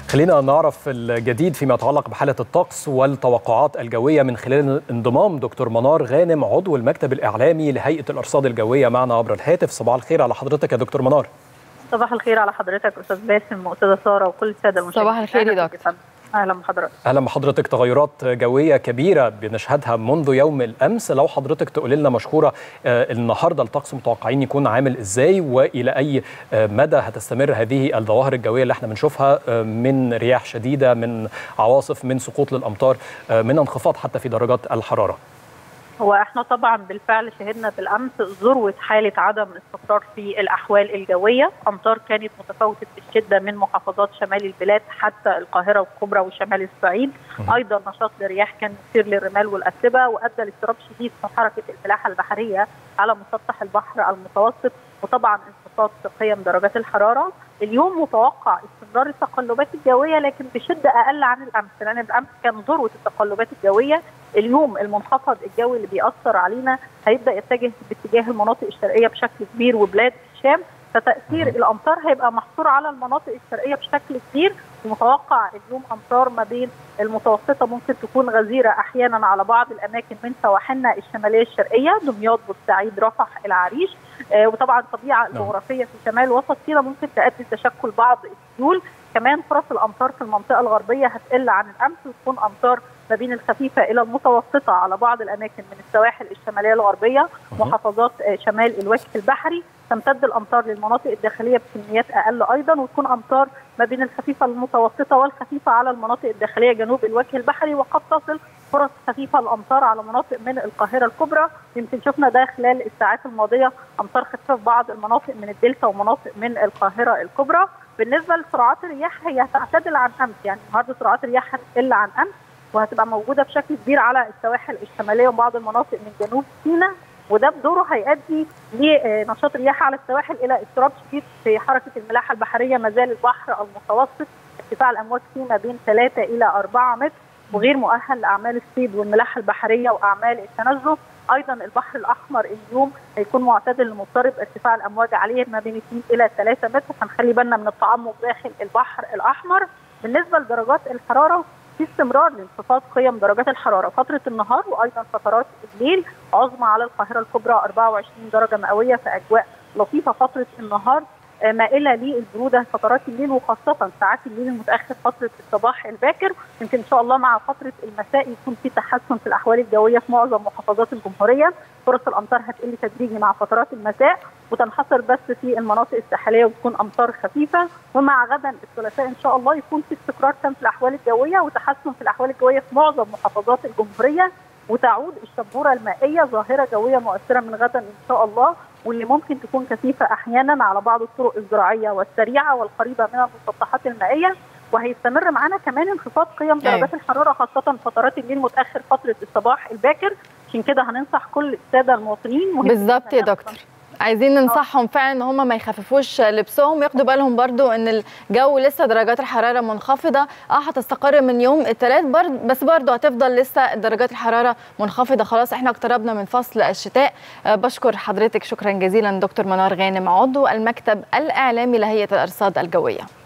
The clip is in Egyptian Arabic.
خلينا نعرف الجديد فيما يتعلق بحالة الطقس والتوقعات الجوية من خلال انضمام دكتور منار غانم عضو المكتب الإعلامي لهيئة الأرصاد الجوية معنا عبر الهاتف صباح الخير على حضرتك يا دكتور منار صباح الخير على حضرتك أستاذ باسم وأستاذة سارة وكل السادة المشاهدين صباح الخير يا دكتور اهلا بحضرتك اهلا بحضرتك تغيرات جويه كبيره بنشهدها منذ يوم الامس لو حضرتك تقول لنا مشكوره آه النهارده الطقس متوقعين يكون عامل ازاي والى اي آه مدى هتستمر هذه الظواهر الجويه اللي احنا بنشوفها آه من رياح شديده من عواصف من سقوط للامطار من انخفاض حتى في درجات الحراره هو احنا طبعا بالفعل شهدنا بالامس ذروه حاله عدم استقرار في الاحوال الجويه، امطار كانت متفاوته الشده من محافظات شمال البلاد حتى القاهره والكبرى وشمال الصعيد، ايضا نشاط للرياح كان مثير للرمال والاتربه وادى لاضطراب شديد في حركه الملاحه البحريه على مسطح البحر المتوسط وطبعا انخفاض في قيم درجات الحراره، اليوم متوقع استمرار التقلبات الجويه لكن بشده اقل عن الامس لان الامس كان ذروه التقلبات الجويه اليوم المنخفض الجوي اللي بيأثر علينا هيبدا يتجه باتجاه المناطق الشرقيه بشكل كبير وبلاد الشام فتاثير الامطار هيبقى محصور على المناطق الشرقيه بشكل كبير ومتوقع اليوم امطار ما بين المتوسطه ممكن تكون غزيره احيانا على بعض الاماكن من سواحلنا الشماليه الشرقيه دمياط بورسعيد رفح العريش آه وطبعا الطبيعه الجغرافيه في شمال وسط سيناء ممكن تؤدي تشكل بعض السيول كمان فرص الامطار في المنطقه الغربيه هتقل عن الامس وتكون امطار ما بين الخفيفه الى المتوسطه على بعض الاماكن من السواحل الشماليه الغربيه محافظات شمال الوجه البحري تمتد الامطار للمناطق الداخليه بكميات اقل ايضا وتكون امطار ما بين الخفيفه المتوسطه والخفيفه على المناطق الداخليه جنوب الوجه البحري وقد تصل فرص خفيفه الامطار على مناطق من القاهره الكبرى يمكن شفنا ده خلال الساعات الماضيه امطار خفيفه في بعض المناطق من الدلتا ومناطق من القاهره الكبرى بالنسبه لسرعات الرياح هي هتعتدل عن امس يعني النهارده سرعات الرياح هتقل عن امس وهتبقى موجوده بشكل كبير على السواحل الشماليه وبعض المناطق من جنوب سيناء وده بدوره هيؤدي لنشاط الرياح على السواحل الى اضطراب شديد في حركه الملاحه البحريه ما زال البحر المتوسط ارتفاع الامواج فيه ما بين 3 الى 4 متر وغير مؤهل لاعمال الصيد والملاحه البحريه واعمال التنزه ايضا البحر الاحمر اليوم هيكون معتدل لمضطرب ارتفاع الامواج عليه ما بين 2 الى 3 متر فنخلي بالنا من التعمق داخل البحر الاحمر بالنسبه لدرجات الحراره في استمرار لانخفاض قيم درجات الحراره فتره النهار وايضا فترات الليل عظمى على القاهره الكبرى 24 درجه مئويه في اجواء لطيفه فتره النهار مائله للبروده فترات الليل وخاصه ساعات الليل المتاخر فتره الصباح الباكر يمكن ان شاء الله مع فتره المساء يكون في تحسن في الاحوال الجويه في معظم محافظات الجمهوريه فرص الامطار هتقل تدريجي مع فترات المساء وتنحصر بس في المناطق الساحليه وتكون امطار خفيفه ومع غدا الثلاثاء ان شاء الله يكون في استقرار تام في الاحوال الجويه وتحسن في الاحوال الجويه في معظم محافظات الجمهوريه وتعود الشبوره المائيه ظاهره جويه مؤثره من غدا ان شاء الله واللي ممكن تكون كثيفه احيانا على بعض الطرق الزراعيه والسريعه والقريبه من المسطحات المائيه وهيستمر معانا كمان انخفاض قيم درجات الحراره خاصه فترات الليل متاخر فتره الصباح الباكر عشان كده هننصح كل الساده المواطنين بالظبط يا دكتور عايزين ننصحهم فعلا ان هم ما يخففوش لبسهم وياخدوا بالهم برضو ان الجو لسه درجات الحراره منخفضه اه هتستقر من يوم الثلاث برد بس برضو هتفضل لسه درجات الحراره منخفضه خلاص احنا اقتربنا من فصل الشتاء آه بشكر حضرتك شكرا جزيلا دكتور منار غانم عضو المكتب الاعلامي لهيئه الارصاد الجويه